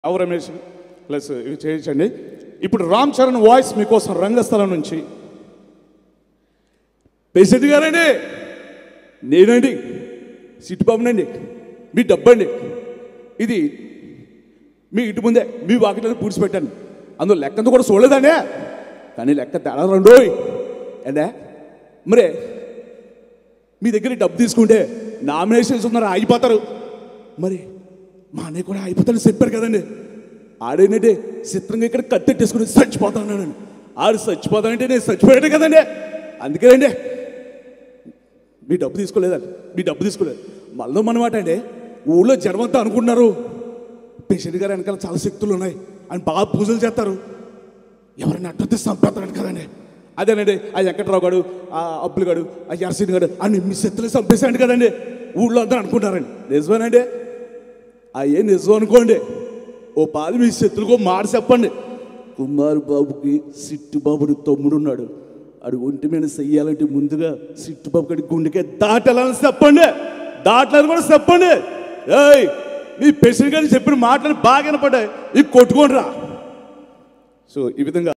అవు రమేష్ ప్లస్ ఇవి చేయించండి ఇప్పుడు రామ్ చరణ్ వాయిస్ మీకోసం రంగస్థలం నుంచి పేషెంట్ గారండి నేనండి సిట్టుబాబునండి మీ డబ్బండి ఇది మీ ఇంటి ముందే మీ వాకిట్లో పూడ్చిపెట్టాను అందులో లెక్కంతా కూడా చూడలేదండి కానీ లెక్క తేడా రెండోయ్ ఏంటే మరే మీ దగ్గర డబ్బు తీసుకుంటే నామినేషన్స్ ఉన్నారు ఆగిపోతారు మరి మా అన్నయ్య కూడా అయిపోతాడని చెప్పారు కదండి ఆడేంటంటే చిత్రంగా ఇక్కడ కత్తెట్టేసుకుని చచ్చిపోతాను ఆడు చచ్చిపోతానంటే నేను చచ్చిపోయాడు కదండి అందుకేనండి మీ డబ్బు తీసుకోలేదండి మీ డబ్బు తీసుకోలేదు మళ్ళీ మనమాట అండి ఊళ్ళో జనమంతా అనుకుంటున్నారు పేషెంట్ గారు వెనకాల చాలా శక్తులు ఉన్నాయి అని బాగా పూజలు చేస్తారు ఎవరైనా అడ్డొస్తే చంపేస్తాడు కదండి అదేనండి ఆ వెంకట్రావు గారు ఆ అప్పులు గారు ఆ ఎర్సీని గారు అన్ని మీ శక్తులు చంపేశాడు కదండి ఊళ్ళో అందరూ అనుకుంటారండి నిజమేనండి ఆ ఏ నిజం అనుకోండి ఓ పాది మీ శత్రువుకో మాట చెప్పండి కుమార్ బాబుకి సిట్టు బాబుని తమ్ముడు ఉన్నాడు ఆడు ఒంటి మీద చెయ్యాలంటే ముందుగా సిట్టు బాబు గడి గుండెకే దాటాలని చెప్పండి దాటాలని కూడా చెప్పండి ఏయ్ మీ ప్రెసిడెంట్ గారు చెప్పిన మాటలు బాగా వినపడ్డాయి ఇవి కొట్టుకోండి రా సో ఈ విధంగా